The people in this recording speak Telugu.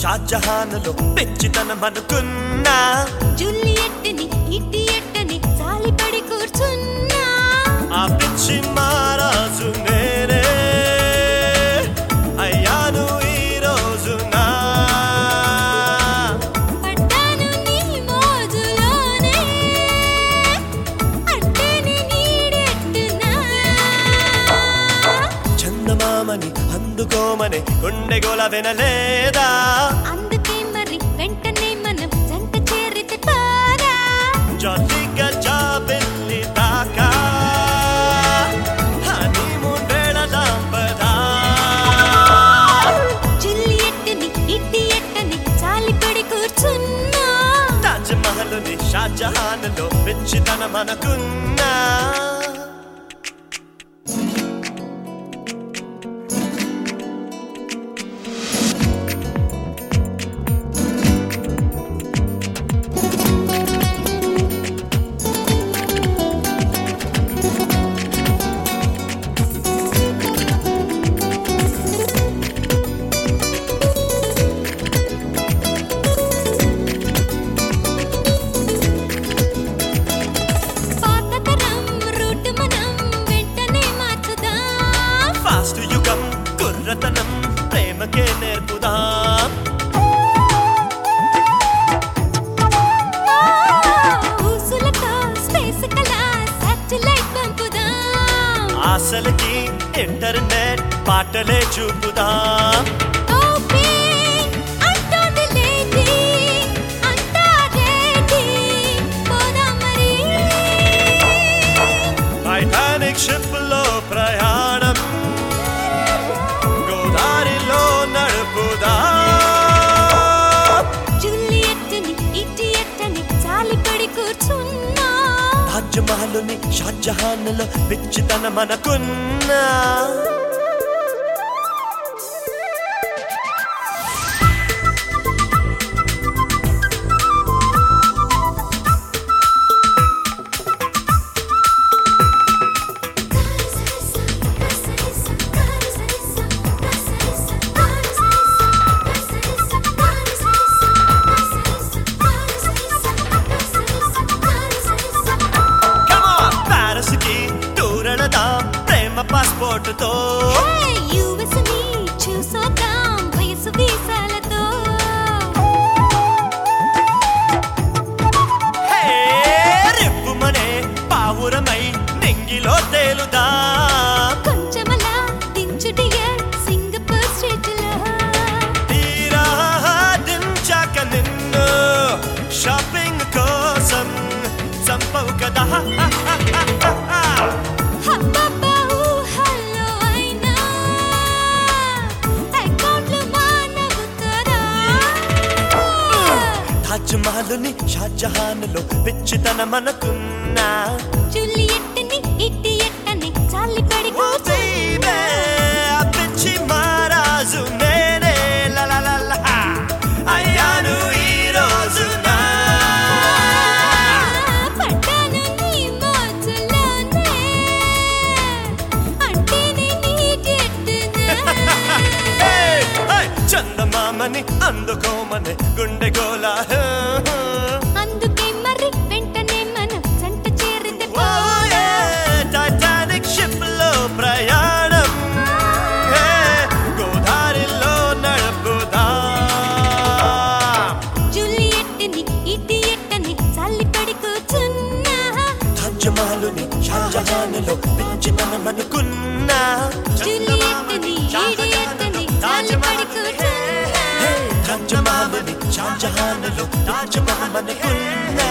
షాజహాన్లో పిచ్చితనం అనుకున్నా జూలియట్ని ఇడియట్ని జాలిపడి కూర్చున్నా ఆ పిచ్చి మారాజు నేనే అయ్యాను ఈ రోజునా పడ్డాను నీ మోజులోనే అట్టని నీడెట్టునా చందమామని అందుకోమని గుండె గోల వినలేదా అందుకే మరి వెంటనే మనం జంట చేరితే పారా జాలిగా జాబిల్లి దాకా హనీమూన్ వేళదాం పదా జూలియట్ని ఇడియట్ని జాలిపడి కూర్చున్నా తాజ్ మహల్ని షాజహాన్లో పిచ్చితనం అనుకున్నా పాత తరం రూట్ మనం వెంటనే మార్చుదాం ఫాస్ట్ యుగం కుర్రతనం ప్రేమకే నేర్పుదాం ఊసులతో స్పేస్ కలా సాటిలైట్ పంపుదాం ఆశలకి ఇంటర్నెట్ పాటలే చూపుదాం ఓపెన్ అంటోంది లేడీ అంతా రెడీ పోదాం మరి టైటానిక్ షిప్ లో ప్రయాణం గోదారిలో నడుపుదాం జూలియట్ని ఇడియట్ని జాలిపడి కూర్చున్నా తాజ్ మహల్ని షాజహాన్లో పిచ్చితనం అనుకున్నా కమాన్ ప్యారిస్ కి టూరెళదాం ప్రేమ పాస్పోర్ట్ తో యుఎస్ ని చూసొద్దాం వయసు వీసాలతో హే రిప్పుమనే పావురమై నింగిలో తేలుదాం కొంచెమలా దించు డియర్ సింగపూర్ స్ట్రీట్ లో తీరా దించాక నిన్ను షాపింగ్ కోసం చంపవు కదా హబ్బబ్బా ఊహల్లో అయినా అకౌంట్లు మానవు కదా తాజ్ మహల్ని షాజహాన్లో పిచ్చితనం అనుకున్నా జూలియట్ని ఇడియట్ని జాలిపడి ఓ baby, ఆ పిచ్చి మారాజు నేనే లా లా లా లా. అయ్యాను ఈ రోజున పడ్డాను నీ మోజులోనే అంటేనే నీడెట్టునా Hey, hey, చందమామని అందుకోమని గుండె గోల అందుకే మరి వెంటనే మనం జంట చేరితే ఓ, yeah, టైటానిక్ షిప్ లో ప్రయాణం Hey, గోదారిలో నడుపుదాం జూలియట్ని ఇడియట్ని జాలిపడి కూర్చున్నా తాజ్ మహల్ని షాజహాన్లో పిచ్చితనం అనుకున్నా జూలియట్ని ఇడియట్ని జాలిపడి కూర్చున్నా తాజ్ మహల్ని షాజహాన్లో తాజ్ మహల్ అనుకున్నా